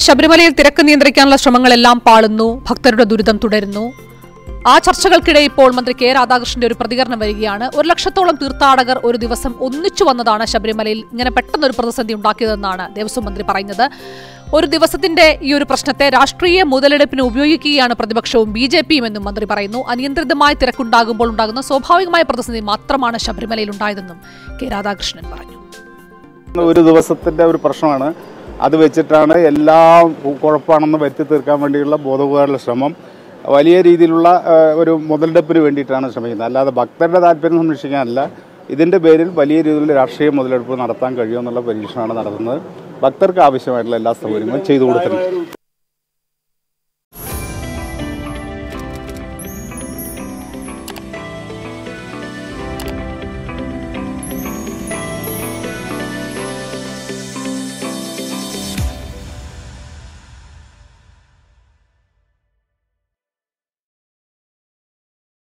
ശബരിമലയിൽ തിരക്ക് നിയന്ത്രിക്കാനുള്ള ശ്രമങ്ങളെല്ലാം പാളുന്നു ഭക്തരുടെ ദുരിതം തുടരുന്നു ആ ചർച്ചകൾക്കിടെ ഇപ്പോൾ മന്ത്രി കെ രാധാകൃഷ്ണന്റെ ഒരു പ്രതികരണം വരികയാണ് ഒരു ലക്ഷത്തോളം തീർത്ഥാടകർ ഒരു ദിവസം ഒന്നിച്ചു വന്നതാണ് ശബരിമലയിൽ ഇങ്ങനെ പെട്ടെന്നൊരു പ്രതിസന്ധി ഉണ്ടാക്കിയതെന്നാണ് ദേവസ്വം മന്ത്രി പറയുന്നത് ഒരു ദിവസത്തിന്റെ ഈ ഒരു പ്രശ്നത്തെ രാഷ്ട്രീയ മുതലെടുപ്പിന് ഉപയോഗിക്കുകയാണ് പ്രതിപക്ഷവും ബി ജെ പിയും എന്നും മന്ത്രി പറയുന്നു അനിയന്ത്രിതമായ തിരക്കുണ്ടാകുമ്പോൾ ഉണ്ടാകുന്ന സ്വാഭാവികമായ പ്രതിസന്ധി മാത്രമാണ് ശബരിമലയിൽ ഉണ്ടായതെന്നും കെ രാധാകൃഷ്ണൻ പറഞ്ഞു ഒരു ദിവസത്തിന്റെ ഒരു പ്രശ്നമാണ് അത് വെച്ചിട്ടാണ് എല്ലാം കുഴപ്പമാണെന്ന് വരുത്തി തീർക്കാൻ വേണ്ടിയുള്ള ബോധപൂർവ്വമുള്ള ശ്രമം വലിയ രീതിയിലുള്ള ആ, ഒരു മുതലെടുപ്പിന് വേണ്ടിയിട്ടാണ് ശ്രമിക്കുന്നത് അല്ലാതെ ഭക്തരുടെ താല്പര്യം സംരക്ഷിക്കാനല്ല ഇതിന്റെ പേരിൽ വലിയ രീതിയിലുള്ള രാഷ്ട്രീയ മുതലെടുപ്പ് നടത്താൻ കഴിയുമെന്നുള്ള പരീക്ഷണമാണ് നടത്തുന്നത് ഭക്തർക്ക് ആവശ്യമായിട്ടുള്ള എല്ലാ സൗകര്യങ്ങളും ചെയ്തു കൊടുത്തിട്ടുണ്ട്